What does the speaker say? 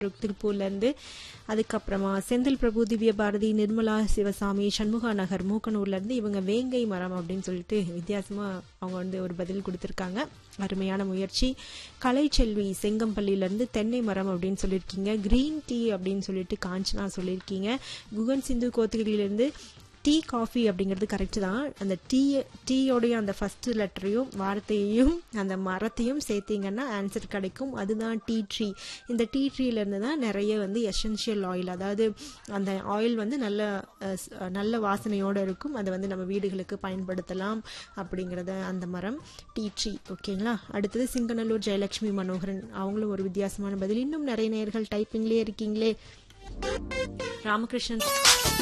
திருப்பூர்லேருந்து அதுக்கப்புறமா செந்தில் பிரபு திவ்ய பாரதி நிர்மலா சிவசாமி சண்முகா நகர் மூக்கனூர்லேருந்து இவங்க வேங்கை மரம் அப்படின்னு சொல்லிட்டு வித்தியாசமாக அவங்க வந்து ஒரு பதில் கொடுத்துருக்காங்க அருமையான முயற்சி கலைச்செல்வி செங்கம்பள்ளியிலேருந்து தென்னை மரம் அப்படின்னு சொல்லியிருக்கீங்க க்ரீன் டீ அப்படின்னு சொல்லிட்டு காஞ்சனா சொல்லியிருக்கீங்க குகன் சிந்து கோத்தகிரியிலேருந்து டீ காஃபி அப்படிங்கிறது கரெக்டு தான் அந்த டீ டீயோடைய அந்த ஃபர்ஸ்ட் லெட்டரையும் வார்த்தையையும் அந்த மரத்தையும் சேர்த்தீங்கன்னா ஆன்சர் கிடைக்கும் அதுதான் டீ ட்ரீ இந்த டீ ட்ரீலேருந்து தான் நிறைய வந்து எசென்ஷியல் ஆயில் அதாவது அந்த ஆயில் வந்து நல்ல அஹ், ஸ்- நல்ல வாசனையோடு இருக்கும் அதை வந்து நம்ம வீடுகளுக்கு பயன்படுத்தலாம் அப்படிங்கிறத அந்த மரம் டீ ட்ரீ ஓகேங்களா அடுத்தது சிங்கநல்லூர் ஜெயலட்சுமி மனோகரன் அவங்களும் ஒரு வித்தியாசமான பதில் இன்னும் நிறைய நேர்கள் டைப்பிங்லேயே இருக்கீங்களே ராமகிருஷ்ணன்